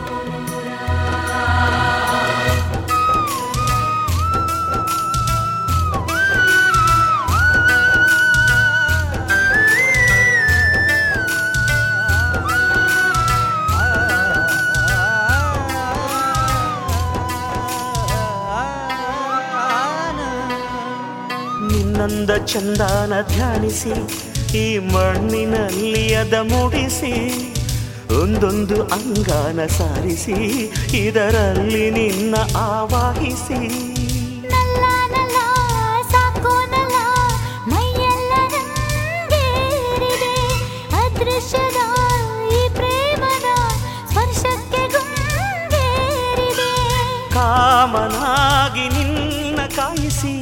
ನಿನ್ನಂದ ಚಂದಾನ ಧ್ಯಾನಿಸಿ ಈ ಮಣ್ಣಿನಲ್ಲಿ ಅದ ಮೂಡಿಸಿ ಒಂದೊಂದು ಅಂಗಾನ ಸಾರಿಸಿ ಇದರಲ್ಲಿ ನಿನ್ನ ಆವಾಹಿಸಿ ನಲ್ಲ ನಲ್ಲ ಸಾಕೋ ನಲ್ಲ ಮೈಯೆಲ್ಲ ರಂಗೇರಿದೆ ಅದೃಶ್ಯದ ಈ ಪ್ರೇಮದ ಸ್ಪರ್ಶಕ್ಕೆ ಗುಂಗೇರಿದೆ ಕಾಮನಾಗಿ ನಿನ್ನ ಕಾಯಿಸಿ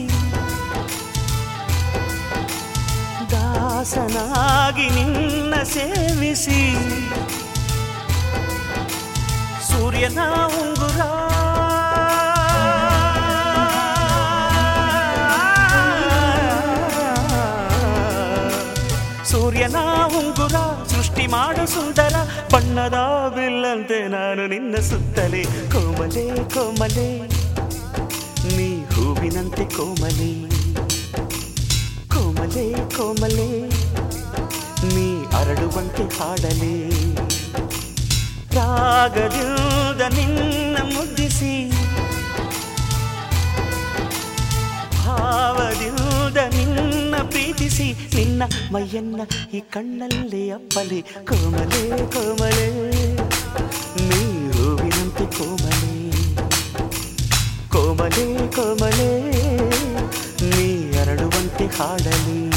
ದಾಸನಾಗಿ ನಿನ್ನ ಸೇವಿಸಿ ಸೂರ್ಯನ ಉಂಗುರ ಸೂರ್ಯನ ಉಂಗುರ ಸೃಷ್ಟಿ ಮಾಡು ಸುಂದರ ಬಣ್ಣದ ಬಿಲ್ಲಂತೆ ನಾನು ನಿನ್ನ ಸುತ್ತಲೇ ಕೋಮಲೆ ಕೋಮಲೆ ನೀ ಹೂವಿನಂತೆ ಕೋಮಲೆ ಕೋಮಲೆ ಕೋಮಲೆ ನೀ ಅರಳುವಂತೆ ಹಾಡಲೆ ರಾಗದಿಂದ ನಿನ್ನ ಮುದ್ದಿಸಿ ಭಾವದಿಂದ ನಿನ್ನ ಪ್ರೀತಿಸಿ ನಿನ್ನ ಮೈಯನ್ನ ಈ ಕಣ್ಣಲ್ಲಿ ಅಪ್ಪಲೆ ಕೋಮಲೆ ಕೋಮಲೆ ನೀ ಹೂವಿನಂತೆ ಕೋಮಲೆ ಕೋಮಲೆ ಕೋಮಲೆ ನೀ ಅರಳುವಂತೆ ಹಾಡಲಿ